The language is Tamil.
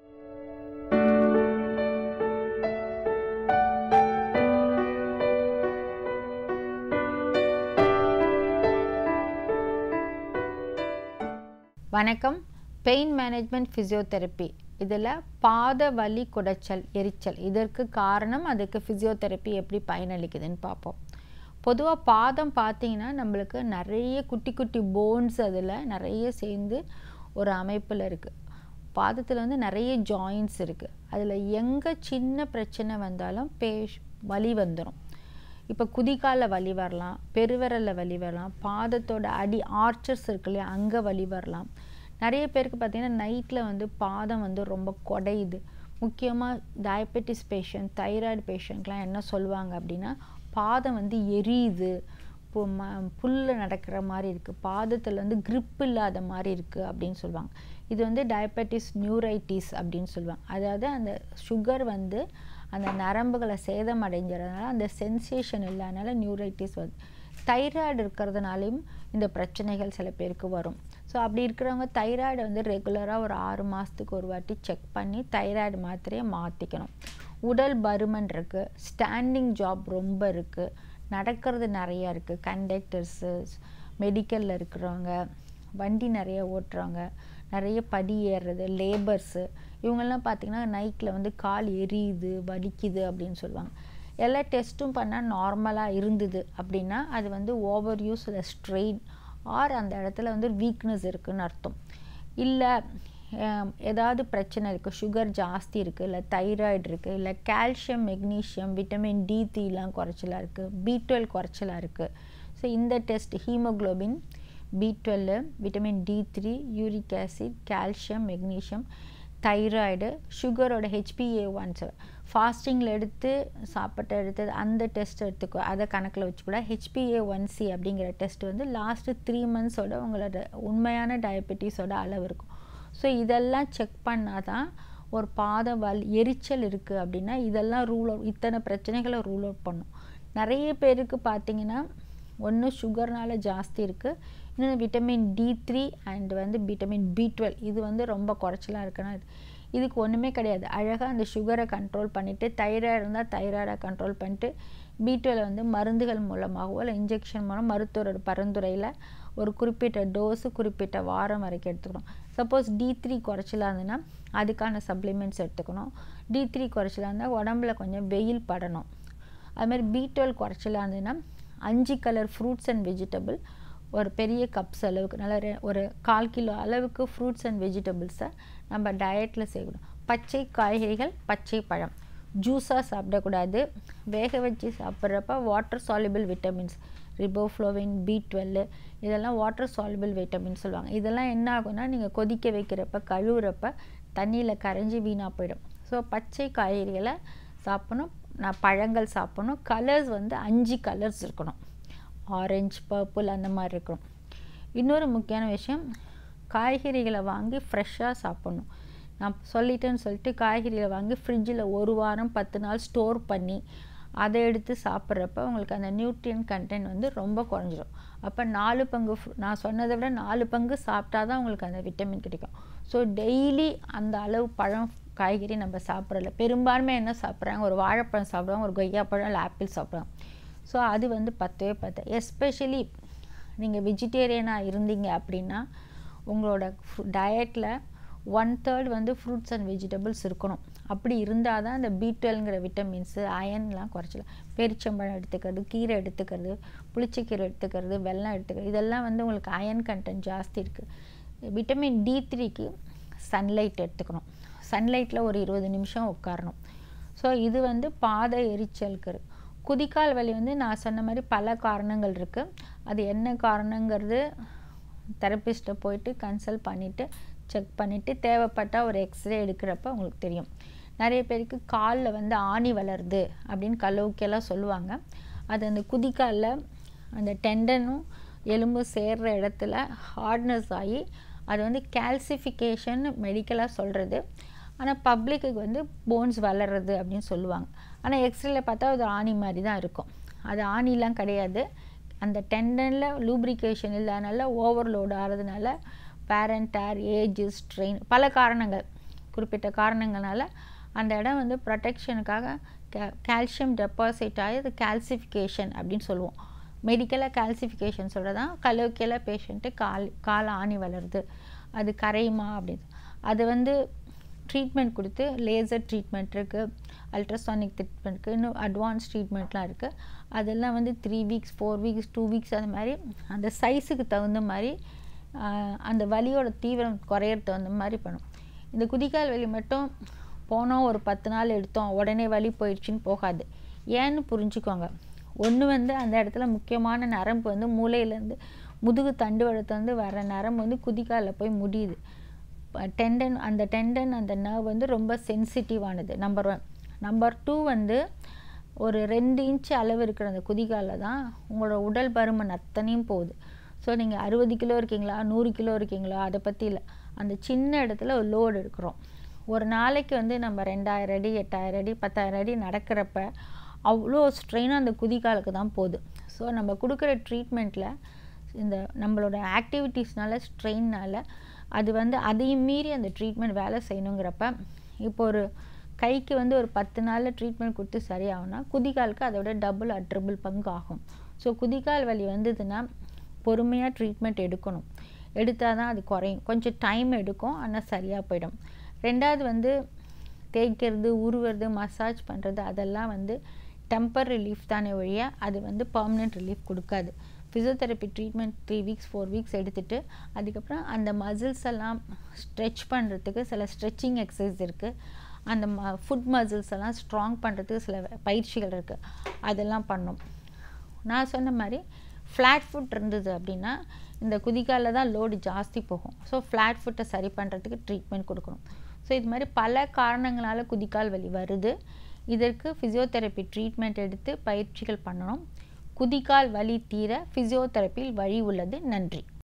வணக்கம் பெயின் மேனேஜ்மெண்ட் ஃபிசியோதெரப்பி இதில் பாத வலி குடைச்சல் எரிச்சல் இதற்கு காரணம் அதுக்கு ஃபிசியோதெரப்பி எப்படி பயனளிக்குதுன்னு பார்ப்போம் பொதுவாக பாதம் பார்த்தீங்கன்னா நம்மளுக்கு நிறைய குட்டி குட்டி போன்ஸ் அதில் நிறைய சேர்ந்து ஒரு அமைப்பில் இருக்குது பாதத்தில் வந்து நிறைய ஜாயின்ஸ் இருக்குது அதில் எங்கே சின்ன பிரச்சனை வந்தாலும் பேஷ் வலி வந்துடும் இப்போ குதிக்காலில் வலி வரலாம் பெருவிரலில் வலி வரலாம் பாதத்தோட அடி ஆர்ச்சர்ஸ் இருக்கு இல்லையா அங்கே வலி வரலாம் நிறைய பேருக்கு பார்த்திங்கன்னா நைட்டில் வந்து பாதம் வந்து ரொம்ப குடையுது முக்கியமாக டயபெட்டிஸ் பேஷண்ட் தைராய்டு பேஷண்ட்லாம் என்ன சொல்லுவாங்க அப்படின்னா பாதம் வந்து எரியுது இப்போ ம புல்ல நடக்கிற மாதிரி இருக்குது பாதத்தில் வந்து grip இல்லாத மாதிரி இருக்குது அப்படின்னு சொல்லுவாங்க இது வந்து டயபெட்டிஸ் நியூரைட்டிஸ் அப்படின்னு சொல்லுவாங்க அதாவது அந்த சுகர் வந்து அந்த நரம்புகளை சேதம் அடைஞ்சதுனால அந்த சென்சேஷன் இல்லாதனால நியூரைட்டிஸ் வருது தைராய்டு இருக்கிறதுனாலையும் இந்த பிரச்சனைகள் சில பேருக்கு வரும் ஸோ அப்படி இருக்கிறவங்க தைராய்டை வந்து ரெகுலராக ஒரு ஆறு மாதத்துக்கு ஒரு வாட்டி செக் பண்ணி தைராய்டு மாத்திரையை மாற்றிக்கணும் உடல் பருமன் இருக்குது ஸ்டாண்டிங் ஜாப் ரொம்ப இருக்குது நடக்கிறது நிறையா இருக்குது கண்டக்டர்ஸு மெடிக்கலில் இருக்கிறவங்க வண்டி நிறைய ஓட்டுறவங்க நிறைய படி ஏறுறது லேபர்ஸு இவங்கெல்லாம் பார்த்திங்கன்னா நைட்டில் வந்து கால் எரியுது வலிக்குது அப்படின்னு சொல்லுவாங்க எல்லா டெஸ்ட்டும் பண்ணால் நார்மலாக இருந்தது அப்படின்னா அது வந்து ஓவர் யூஸ் இல்லை ஸ்ட்ரெயின் ஆர் அந்த இடத்துல வந்து வீக்னஸ் இருக்குதுன்னு அர்த்தம் இல்லை ஏதாவது பிரச்சனை இருக்குது சுகர் ஜாஸ்தி இருக்குது இல்லை தைராய்டு இருக்குது இல்லை கால்சியம் மெக்னீஷியம் விட்டமின் டி த்ரீலாம் குறைச்சலாக இருக்குது பி டுவெல் குறைச்சலாக இருக்குது ஸோ இந்த test haemoglobin B twelve vitamin D three uric acid calcium magnesium thyroid சுகரோட ஹெச்பிஏ ஒன்ஸ் ஃபாஸ்டிங்கில் எடுத்து சாப்பிட்ட எடுத்தது அந்த டெஸ்ட் எடுத்துக்கோ அதை கணக்கில் வச்சுக்கூட ஹெச்பிஏ ஒன் சி அப்படிங்கிற டெஸ்ட் வந்து லாஸ்ட்டு த்ரீ மந்த்ஸோட உங்களோட உண்மையான டயபெட்டிஸோட அளவு இருக்கும் ஸோ இதெல்லாம் செக் பண்ணால் தான் ஒரு பாத வல் எரிச்சல் இருக்குது அப்படின்னா இதெல்லாம் ரூல் அவுட் இத்தனை பிரச்சனைகளை ரூல் அவுட் பண்ணும் நிறைய பேருக்கு பார்த்தீங்கன்னா ஒன்று சுகர்னால ஜாஸ்தி இருக்குது இன்னொன்று விட்டமின் டி த்ரீ அண்ட் வந்து விட்டமின் பி டுவெல் இது வந்து ரொம்ப குறைச்சலாக இருக்குன்னா இதுக்கு ஒன்றுமே கிடையாது அழகாக அந்த சுகரை கண்ட்ரோல் பண்ணிவிட்டு தைராய்டு இருந்தால் தைராய்டை கண்ட்ரோல் பண்ணிட்டு பி டுவெல் வந்து மருந்துகள் மூலமாகவோ இல்லை இன்ஜெக்ஷன் மூலம் மருத்துவரோட பரிந்துரையில் ஒரு குறிப்பிட்ட டோஸு குறிப்பிட்ட வாரம் வரைக்கும் எடுத்துக்கணும் சப்போஸ் டி த்ரீ குறைச்சலாக இருந்ததுன்னா அதுக்கான சப்ளிமெண்ட்ஸ் எடுத்துக்கணும் டி த்ரீ குறைச்சலாக இருந்தால் உடம்புல கொஞ்சம் வெயில் படணும் அதுமாதிரி பி டுவெல் குறைச்சலாக இருந்ததுன்னா அஞ்சு கலர் ஃப்ரூட்ஸ் அண்ட் வெஜிடபிள் ஒரு பெரிய கப்ஸ் அளவுக்கு நல்ல ஒரு கால் கிலோ அளவுக்கு ஃப்ரூட்ஸ் அண்ட் வெஜிடபிள்ஸை நம்ம டயட்டில் சேர்க்கணும் பச்சை காய்கறிகள் பச்சை பழம் ஜூஸாக சாப்பிடக்கூடாது வேக வச்சு சாப்பிட்றப்ப water soluble vitamins riboflavin B twelve இதெல்லாம் வாட்டர் சாலிபிள் விட்டமின் சொல்லுவாங்க இதெல்லாம் என்ன ஆகும்னா நீங்கள் கொதிக்க வைக்கிறப்ப கழுவுறப்ப தண்ணியில் கரைஞ்சி வீணாக போயிடும் ஸோ பச்சை காய்கறிகளை சாப்பிடணும் நான் பழங்கள் சாப்பிடணும் கலர்ஸ் வந்து அஞ்சு கலர்ஸ் இருக்கணும் ஆரஞ்சு பர்பிள் அந்த மாதிரி இருக்கணும் இன்னொரு முக்கியமான விஷயம் காய்கறிகளை வாங்கி ஃப்ரெஷ்ஷாக சாப்பிட்ணும் நான் சொல்லிட்டேன்னு சொல்லிட்டு காய்கறிகளை வாங்கி ஃப்ரிட்ஜில் ஒரு வாரம் பத்து நாள் ஸ்டோர் பண்ணி அதை எடுத்து சாப்பிட்றப்ப உங்களுக்கு அந்த நியூட்ரியன் கண்டென்ட் வந்து ரொம்ப குறைஞ்சிரும் அப்போ நாலு பங்கு நான் சொன்னதை விட நாலு பங்கு சாப்பிட்டா தான் உங்களுக்கு அந்த விட்டமின் கிடைக்கும் ஸோ டெய்லி அந்த அளவு பழம் காய்கறி நம்ம சாப்பிடல பெரும்பான்மை என்ன சாப்பிட்றாங்க ஒரு வாழைப்பழம் சாப்பிடுவாங்க ஒரு கொய்யாப்பழம் இல்லை ஆப்பிள் சாப்பிடுவாங்க ஸோ அது வந்து பத்தவே பத்து எஸ்பெஷலி நீங்கள் வெஜிடேரியனாக இருந்தீங்க அப்படின்னா உங்களோட டயட்டில் ஒன் தேர்ட் வந்து ஃப்ரூட்ஸ் அண்ட் வெஜிடபிள்ஸ் இருக்கணும் அப்படி இருந்தால் தான் இந்த பி டுவெல்ங்கிற விட்டமின்ஸு அயன்லாம் குறைச்சலாம் பெரிச்சம்பழம் எடுத்துக்கிறது கீரை எடுத்துக்கிறது புளிச்சக்கீரை எடுத்துக்கிறது வெல்லம் எடுத்துக்கிறது இதெல்லாம் வந்து உங்களுக்கு அயன் கண்டென்ட் ஜாஸ்தி இருக்குது விட்டமின் டி த்ரீக்கு சன்லைட் எடுத்துக்கணும் சன்லைட்டில் ஒரு இருபது நிமிஷம் உட்காரணும் ஸோ இது வந்து பாத எரிச்சலுக்கு குதிக்கால் வலி வந்து நான் சொன்ன மாதிரி பல காரணங்கள் இருக்குது அது என்ன காரணங்கிறது தெரப்பிஸ்ட்டை போயிட்டு கன்சல்ட் பண்ணிவிட்டு செக் பண்ணிவிட்டு தேவைப்பட்டால் ஒரு எக்ஸ்ரே எடுக்கிறப்ப உங்களுக்கு தெரியும் நிறைய பேருக்கு காலில் வந்து ஆணி வளருது அப்படின்னு கல்லூக்கெல்லாம் சொல்லுவாங்க அது அந்த குதிக்காலில் அந்த டெண்டனும் எலும்பு சேர்கிற இடத்துல ஹார்ட்னஸ் ஆகி அது வந்து கால்சிஃபிகேஷன் மெடிக்கலாக சொல்கிறது ஆனால் பப்ளிக்கு வந்து போன்ஸ் வளர்றது அப்படின்னு சொல்லுவாங்க ஆனால் எக்ஸ்ரேல பார்த்தா அது ஆணி மாதிரி தான் இருக்கும் அது ஆணிலாம் கிடையாது அந்த டெண்டனில் லூப்ரிகேஷன் இல்லாதனால ஓவர்லோடு ஆகிறதுனால பேரண்டர் ஏஜ் ஸ்ட்ரெயின் பல காரணங்கள் குறிப்பிட்ட காரணங்களால் அந்த இடம் வந்து ப்ரொடெக்ஷனுக்காக கே கால்சியம் டெபாசிட் ஆகி அது கால்சிஃபிகேஷன் அப்படின்னு சொல்லுவோம் மெடிக்கலாக கால்சிஃபிகேஷன் சொல்கிறதான் கலோக்கியலாக பேஷண்ட்டு கால் கால் ஆணி வளருது அது கரையுமா அப்படின்னு அது வந்து ட்ரீட்மெண்ட் கொடுத்து லேசர் ட்ரீட்மெண்ட் இருக்குது அல்ட்ராசானிக் ட்ரீட்மெண்ட் இருக்குது இன்னும் அட்வான்ஸ் ட்ரீட்மெண்ட்லாம் இருக்குது அதெல்லாம் வந்து three weeks four weeks two weeks அது மாதிரி அந்த சைஸுக்கு தகுந்த மாதிரி அந்த வலியோட தீவிரம் குறையிறது தகுந்த மாதிரி பண்ணும் இந்த குதிக்கால் வலி மட்டும் போனோம் ஒரு பத்து நாள் எடுத்தோம் உடனே வலி போயிடுச்சுன்னு போகாது ஏன்னு புரிஞ்சுக்கோங்க ஒன்று வந்து அந்த இடத்துல முக்கியமான நரம்பு வந்து மூளையிலேருந்து முதுகு தண்டுவடத்துலேருந்து வர நரம்பு வந்து குதிக்காலில் போய் முடியுது டெண்டன் அந்த டெண்டன் அந்த நர்வ் வந்து ரொம்ப சென்சிட்டிவானது நம்பர் ஒன் நம்பர் டூ வந்து ஒரு ரெண்டு இன்ச்சு அளவு இருக்கிற அந்த குதிகாலில் தான் உங்களோட உடல் பருமன் அத்தனையும் போகுது ஸோ நீங்கள் அறுபது கிலோ இருக்கீங்களா நூறு கிலோ இருக்கீங்களா அதை பற்றி இல்லை அந்த சின்ன இடத்துல ஒரு லோடு எடுக்கிறோம் ஒரு நாளைக்கு வந்து நம்ம ரெண்டாயிரம் அடி எட்டாயிரம் அடி பத்தாயிரம் அடி நடக்கிறப்ப அவ்வளோ ஸ்ட்ரெயின் அந்த குதிகாலுக்கு தான் போகுது ஸோ நம்ம கொடுக்குற ட்ரீட்மெண்ட்டில் இந்த நம்மளோட ஆக்டிவிட்டீஸ்னால ஸ்ட்ரெயின்னால் அது வந்து அதையும் மீறி அந்த ட்ரீட்மெண்ட் வேலை செய்யணுங்கிறப்ப இப்போ ஒரு கைக்கு வந்து ஒரு பத்து நாளில் ட்ரீட்மெண்ட் கொடுத்து சரியாகும்னா குதிகாலுக்கு அதோட டபுள் அட் ட்ரிபிள் பங்கு ஆகும் ஸோ குதிகால் வலி வந்ததுன்னா பொறுமையாக ட்ரீட்மெண்ட் எடுக்கணும் எடுத்தால் தான் அது குறையும் கொஞ்சம் டைம் எடுக்கும் ஆனால் சரியாக போயிடும் ரெண்டாவது வந்து தேய்க்கிறது உருவுறது மசாஜ் பண்ணுறது அதெல்லாம் வந்து டெம்பர் ரிலீஃப் தானே ஒழிய அது வந்து பர்மனெண்ட் ரிலீஃப் கொடுக்காது physiotherapy treatment three weeks four weeks எடுத்துகிட்டு அதுக்கப்புறம் அந்த மசில்ஸ் எல்லாம் ஸ்ட்ரெச் பண்ணுறதுக்கு சில ஸ்ட்ரெச்சிங் எக்ஸசைஸ் இருக்குது அந்த ம ஃபுட் மசில்ஸ் எல்லாம் ஸ்ட்ராங் பண்ணுறதுக்கு சில பயிற்சிகள் இருக்குது அதெல்லாம் பண்ணும் நான் சொன்ன மாதிரி ஃப்ளாட் ஃபுட் இருந்தது அப்படின்னா இந்த குதிகாலில் தான் லோடு ஜாஸ்தி போகும் ஸோ ஃப்ளாட் ஃபுட்டை சரி பண்ணுறதுக்கு ட்ரீட்மெண்ட் கொடுக்கணும் ஸோ இது மாதிரி பல காரணங்களால் குதிக்கால் வலி வருது இதற்கு ஃபிசியோதெரப்பி ட்ரீட்மெண்ட் எடுத்து பயிற்சிகள் பண்ணணும் குதிகால் வலி தீர ஃபிசியோதெரப்பியில் வழி உள்ளது நன்றி